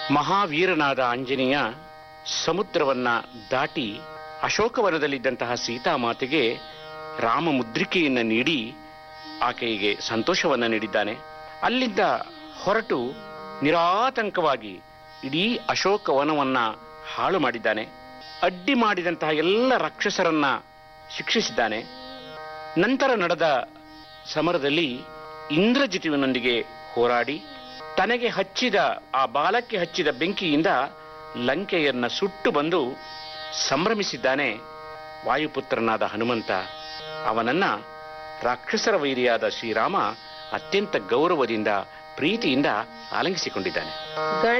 ಮಹಾವೀರನಾದ ಆಂಜನೇಯ ಸಮುದ್ರವನ್ನ ದಾಟಿ ಅಶೋಕವನದಲ್ಲಿದ್ದಂತಹ ಸೀತಾಮಾತೆಗೆ ರಾಮ ಮುದ್ರಿಕೆಯನ್ನು ನೀಡಿ ಆಕೆಗೆ ಸಂತೋಷವನ್ನ ನೀಡಿದ್ದಾನೆ ಅಲ್ಲಿಂದ ಹೊರಟು ನಿರಾತಂಕವಾಗಿ ಇಡೀ ಅಶೋಕವನವನ್ನ ಹಾಳು ಮಾಡಿದ್ದಾನೆ ಅಡ್ಡಿ ಮಾಡಿದಂತಹ ಎಲ್ಲ ರಾಕ್ಷಸರನ್ನ ಶಿಕ್ಷಿಸಿದ್ದಾನೆ ನಂತರ ನಡೆದ ಸಮರದಲ್ಲಿ ಇಂದ್ರಜಿತುವಿನೊಂದಿಗೆ ಹೋರಾಡಿ ತನಗೆ ಹಚ್ಚಿದ ಆ ಬಾಲಕ್ಕೆ ಹಚ್ಚಿದ ಬೆಂಕಿಯಿಂದ ಲಂಕೆಯನ್ನ ಸುಟ್ಟು ಬಂದು ಸಂಭ್ರಮಿಸಿದ್ದಾನೆ ವಾಯುಪುತ್ರನಾದ ಹನುಮಂತ ಅವನನ್ನ ರಾಕ್ಷಸರ ವೈರಿಯಾದ ಶ್ರೀರಾಮ ಅತ್ಯಂತ ಗೌರವದಿಂದ ಪ್ರೀತಿಯಿಂದ ಆಲಂಗಿಸಿಕೊಂಡಿದ್ದಾನೆ